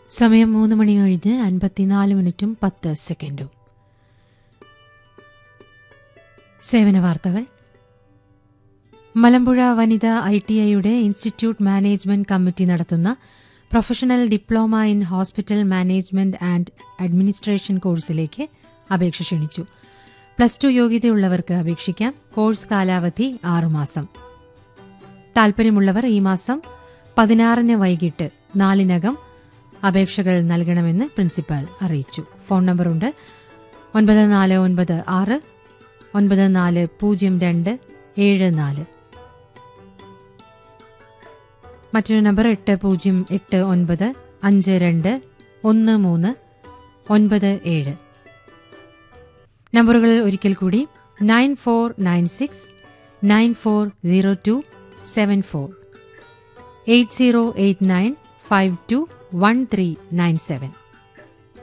സമയം മൂന്ന് മണി കഴിഞ്ഞ് അൻപത്തിനാല് മിനിറ്റും പത്ത് സെക്കൻഡും സേവന വാർത്തകൾ മലമ്പുഴ വനിത ഐ ടി ഐയുടെ ഇൻസ്റ്റിറ്റ്യൂട്ട് മാനേജ്മെന്റ് കമ്മിറ്റി നടത്തുന്ന professional diploma in hospital management and administration കോഴ്സിലേക്ക് അപേക്ഷ ക്ഷണിച്ചു പ്ലസ് ടു യോഗ്യതയുള്ളവർക്ക് അപേക്ഷിക്കാം കോഴ്സ് കാലാവധി ആറുമാസം താൽപര്യമുള്ളവർ ഈ മാസം പതിനാറിന് വൈകിട്ട് നാലിനകം അപേക്ഷകൾ നൽകണമെന്ന് പ്രിൻസിപ്പാൽ അറിയിച്ചു ഫോൺ നമ്പറുണ്ട് ഒൻപത് നാല് ഒൻപത് ആറ് ഒൻപത് നാല് പൂജ്യം രണ്ട് ഏഴ് നാല് മറ്റൊരു നമ്പർ എട്ട് പൂജ്യം എട്ട് ഒൻപത് അഞ്ച് രണ്ട് ഒന്ന് മൂന്ന് ഒൻപത് ഏഴ് നമ്പറുകൾ ഒരിക്കൽ കൂടി nine four nine six nine four zero two seven four eight zero eight nine five two one three nine seven